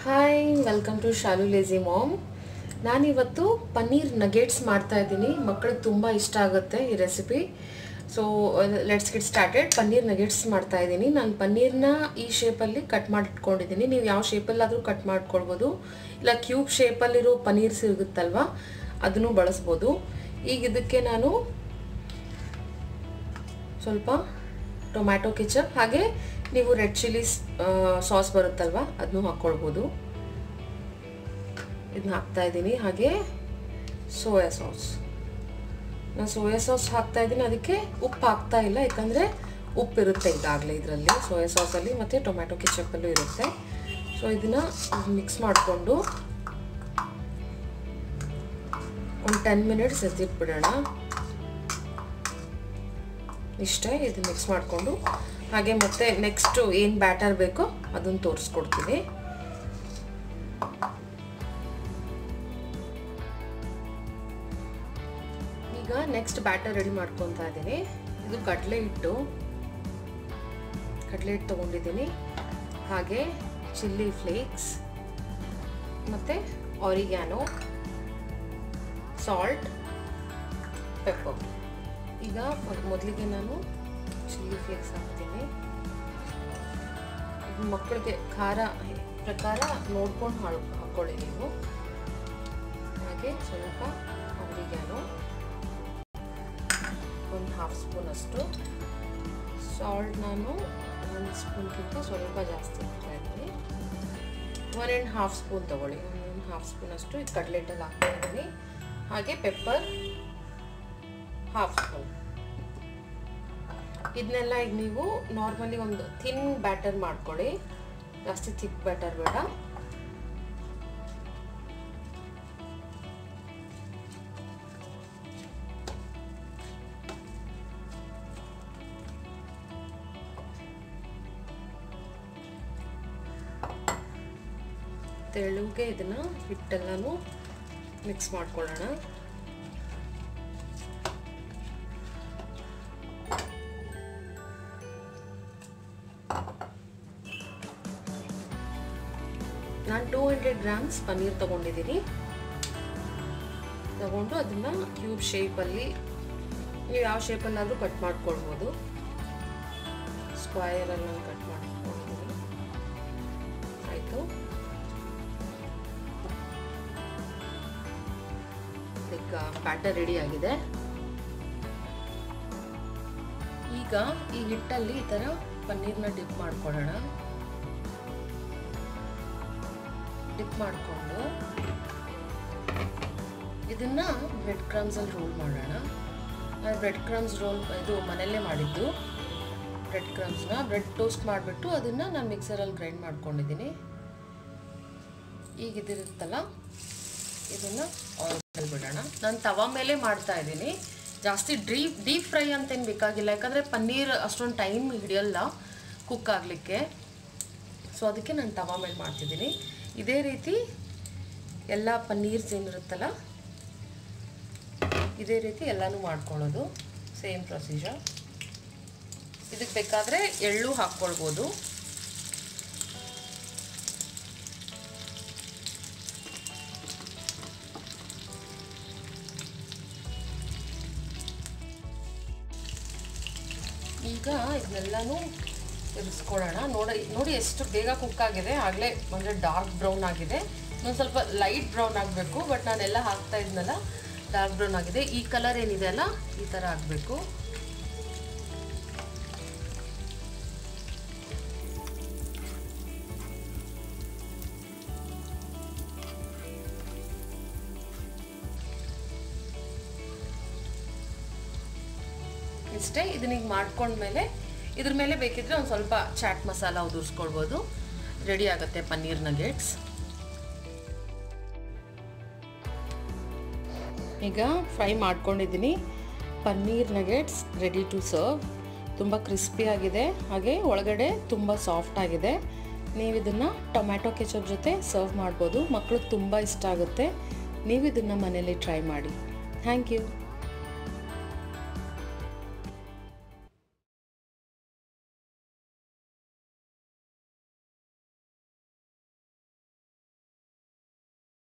hi welcome to Shalu lazy mom ನಾನಿವತ್ತು paneer nuggets ಮಾಡ್ತಾ ಇದ್ದೀನಿ ಮಕ್ಕಳಿಗೆ ತುಂಬ ಇಷ್ಟ ಆಗುತ್ತೆ ಈ recipe so let's get started paneer nuggets ಮಾಡ್ತಾ ಇದ್ದೀನಿ ನಾನು ಪನ್ನೀರ್ನ ಈ ಶೇಪಲ್ಲಿ ಕಟ್ ಮಾಡಿ ಇಟ್ಕೊಂಡಿದ್ದೀನಿ ನೀವು ಯಾವ ಶೇಪಲ್ಲಾದರೂ ಕಟ್ ಮಾಡ್ಕೊಳ್ಬೋದು ಇಲ್ಲ ಕ್ಯೂಬ್ ಶೇಪಲ್ಲಿರೋ ಪನ್ನೀರ್ ಸಿಗುತ್ತಲ್ವ ಅದನ್ನು ಬಳಸ್ಬೋದು ಈಗ ಇದಕ್ಕೆ ನಾನು ಸ್ವಲ್ಪ ಟೊಮ್ಯಾಟೊ ಕೆಚಪ್ ಹಾಗೆ ನೀವು ರೆಡ್ ಚಿಲ್ಲಿ ಸಾಸ್ ಬರುತ್ತಲ್ವ ಅದನ್ನು ಹಾಕ್ಕೊಳ್ಬೋದು ಇದನ್ನ ಹಾಕ್ತಾ ಇದ್ದೀನಿ ಹಾಗೆ ಸೋಯಾ ಸಾಸ್ ನಾನು ಸೋಯಾ ಸಾಸ್ ಹಾಕ್ತಾ ಇದ್ದೀನಿ ಅದಕ್ಕೆ ಉಪ್ಪು ಹಾಕ್ತಾ ಇಲ್ಲ ಯಾಕಂದರೆ ಉಪ್ಪು ಇರುತ್ತೆ ಈಗಾಗಲೇ ಇದರಲ್ಲಿ ಸೋಯಾ ಸಾಸಲ್ಲಿ ಮತ್ತು ಟೊಮ್ಯಾಟೊ ಕೆಚಪ್ಪಲ್ಲೂ ಇರುತ್ತೆ ಸೊ ಇದನ್ನು ಮಿಕ್ಸ್ ಮಾಡಿಕೊಂಡು ಒಂದು ಟೆನ್ ಮಿನಿಟ್ಸ್ ಎತ್ತಿಟ್ಬಿಡೋಣ ಇಷ್ಟೇ ಇದು ಮಿಕ್ಸ್ ಮಾಡಿಕೊಂಡು ಹಾಗೆ ಮತ್ತೆ ನೆಕ್ಸ್ಟು ಏನು ಬ್ಯಾಟರ್ ಬೇಕೋ ಅದನ್ನು ತೋರಿಸ್ಕೊಡ್ತೀನಿ ಈಗ ನೆಕ್ಸ್ಟ್ ಬ್ಯಾಟರ್ ರೆಡಿ ಮಾಡ್ಕೊತಾ ಇದ್ದೀನಿ ಇದು ಕಡಲೆ ಹಿಟ್ಟು ಕಡಲೆ ಹಿಟ್ಟು ತೊಗೊಂಡಿದ್ದೀನಿ ಹಾಗೆ ಚಿಲ್ಲಿ ಫ್ಲೇಕ್ಸ್ ಮತ್ತು ಆರಿಗ್ಯಾನೋ ಸಾಲ್ಟ್ ಪೆಪ್ಪರ್ ಈಗ ಮೊದಲಿಗೆ ನಾನು ಚಿಲ್ಲಿ ಫ್ಲೇಕ್ಸ್ ಹಾಕ್ತೀನಿ ಇದು ಮಕ್ಕಳಿಗೆ ಖಾರ ಪ್ರಕಾರ ನೋಡ್ಕೊಂಡು ಹಾಳು ಹಾಕ್ಕೊಳ್ಳಿ ನೀವು ಹಾಗೆ ಸ್ವಲ್ಪ ಅವರಿಗೇನು ಒಂದು ಹಾಫ್ ಸ್ಪೂನ್ ಅಷ್ಟು ಸಾಲ್ಟ್ ನಾನು ಒಂದು ಸ್ಪೂನ್ಗಿಂತ ಸ್ವಲ್ಪ ಜಾಸ್ತಿ ಹಾಕ್ತಾ ಇದ್ದೀನಿ ಒನ್ ಆ್ಯಂಡ್ ಹಾಫ್ ಸ್ಪೂನ್ ತೊಗೊಳ್ಳಿ ಒಂದು ಹಾಫ್ ಸ್ಪೂನ್ ಅಷ್ಟು ಇದು ಕಡ್ಲೆಟಲ್ಲಿ ಹಾಕ್ತಾ ಇದ್ದೀನಿ ಹಾಗೆ ಪೆಪ್ಪರ್ ಹಾಫ್ ಸ್ಪೂನ್ ಇದನ್ನೆಲ್ಲ ಈಗ ನೀವು ನಾರ್ಮಲಿ ಒಂದು ಥಿನ್ ಬ್ಯಾಟರ್ ಮಾಡ್ಕೊಳ್ಳಿ ಜಾಸ್ತಿ ಥಿಕ್ ಬ್ಯಾಟರ್ ಬೇಡ ತೆಳುಗೆ ಇದನ್ನ ಹಿಟ್ಟೆಲ್ಲನೂ ಮಿಕ್ಸ್ ಮಾಡ್ಕೊಳ್ಳೋಣ ನಾನು ಟೂ ಹಂಡ್ರೆಡ್ ಗ್ರಾಮ್ಸ್ ಪನ್ನೀರ್ ತೊಗೊಂಡಿದ್ದೀನಿ ತಗೊಂಡು ಅದನ್ನು ಕ್ಯೂಬ್ ಶೇಪಲ್ಲಿ ನೀವು ಯಾವ ಶೇಪಲ್ಲಾದರೂ ಕಟ್ ಮಾಡ್ಕೊಳ್ಬೋದು ಸ್ಕ್ವಯರಲ್ಲಿ ಕಟ್ ಮಾಡ್ಕೊಳ್ಬೋದು ಆಯಿತು ಈಗ ಬ್ಯಾಟರ್ ರೆಡಿ ಆಗಿದೆ ಈಗ ಈ ಹಿಟ್ಟಲ್ಲಿ ಈ ಥರ ಪನ್ನೀರ್ನ ಡಿಪ್ ಮಾಡ್ಕೊಳ್ಳೋಣ ಡಿಪ್ ಮಾಡಿಕೊಂಡು ಇದನ್ನ ಬ್ರೆಡ್ ಕ್ರಮ್ಸಲ್ಲಿ ರೋಲ್ ಮಾಡೋಣ ನಾನು ಬ್ರೆಡ್ ಕ್ರಮ್ಸ್ ರೋಲ್ ಇದು ಮನೆಯಲ್ಲೇ ಮಾಡಿದ್ದು ಬ್ರೆಡ್ ಕ್ರಮ್ಸ್ನ ಬ್ರೆಡ್ ಟೋಸ್ಟ್ ಮಾಡಿಬಿಟ್ಟು ಅದನ್ನು ನಾನು ಮಿಕ್ಸರಲ್ಲಿ ಗ್ರೈಂಡ್ ಮಾಡ್ಕೊಂಡಿದ್ದೀನಿ ಈಗ ಇದಿರುತ್ತಲ್ಲ ಇದನ್ನು ಆಯಿಲ್ ಬಿಡೋಣ ನಾನು ತವಾ ಮೇಲೆ ಮಾಡ್ತಾ ಇದ್ದೀನಿ ಜಾಸ್ತಿ ಡೀಪ್ ಡೀಪ್ ಫ್ರೈ ಅಂತೇನು ಬೇಕಾಗಿಲ್ಲ ಯಾಕಂದರೆ ಪನ್ನೀರ್ ಅಷ್ಟೊಂದು ಟೈಮ್ ಹಿಡಿಯಲ್ಲ ಕುಕ್ ಆಗಲಿಕ್ಕೆ ಸೊ ಅದಕ್ಕೆ ನಾನು ತವಾ ಮೇಲೆ ಮಾಡ್ತಿದ್ದೀನಿ ಇದೇ ರೀತಿ ಎಲ್ಲ ಪನ್ನೀರ್ಸ್ ಏನಿರುತ್ತಲ್ಲ ಇದೇ ರೀತಿ ಎಲ್ಲನೂ ಮಾಡ್ಕೊಳ್ಳೋದು ಸೇಮ್ ಪ್ರೊಸೀಜರ್ ಇದಕ್ಕೆ ಬೇಕಾದರೆ ಎಳ್ಳು ಹಾಕ್ಕೊಳ್ಬೋದು ಈಗ ಇದನ್ನೆಲ್ಲನೂ ಇರಿಸ್ಕೊಳ್ಳೋಣ ನೋಡಿ ನೋಡಿ ಎಷ್ಟು ಬೇಗ ಕುಕ್ ಆಗಿದೆ ಆಗಲೇ ಅಂದರೆ ಡಾರ್ಕ್ ಬ್ರೌನ್ ಆಗಿದೆ ಇನ್ನೊಂದು ಸ್ವಲ್ಪ ಲೈಟ್ ಬ್ರೌನ್ ಆಗಬೇಕು ಬಟ್ ನಾನೆಲ್ಲ ಹಾಕ್ತಾ ಇದ್ನಲ್ಲ ಡಾರ್ಕ್ ಬ್ರೌನ್ ಆಗಿದೆ ಈ ಕಲರ್ ಏನಿದೆ ಅಲ್ಲ ಈ ಥರ ಆಗಬೇಕು ಇಷ್ಟೇ ಇದನ್ನ ಈಗ ಮಾಡ್ಕೊಂಡ್ಮೇಲೆ ಇದ್ರ ಮೇಲೆ ಬೇಕಿದ್ರೆ ಒಂದು ಸ್ವಲ್ಪ ಚಾಟ್ ಮಸಾಲ ಉದುರಿಸ್ಕೊಳ್ಬೋದು ರೆಡಿ ಆಗುತ್ತೆ ಪನ್ನೀರ್ ನಗೆಟ್ಸ್ ಈಗ ಫ್ರೈ ಮಾಡ್ಕೊಂಡಿದ್ದೀನಿ paneer nuggets ready to serve ತುಂಬ ಕ್ರಿಸ್ಪಿ ಆಗಿದೆ ಹಾಗೆ ಒಳಗಡೆ ತುಂಬ ಸಾಫ್ಟ್ ಆಗಿದೆ ನೀವು ಇದನ್ನು ಟೊಮ್ಯಾಟೊ ಕೆಚಪ್ ಜೊತೆ ಸರ್ವ್ ಮಾಡ್ಬೋದು ಮಕ್ಕಳಿಗೆ ತುಂಬ ಇಷ್ಟ ಆಗುತ್ತೆ ನೀವು ಇದನ್ನು ಮನೇಲಿ ಟ್ರೈ ಮಾಡಿ ಥ್ಯಾಂಕ್ ಯು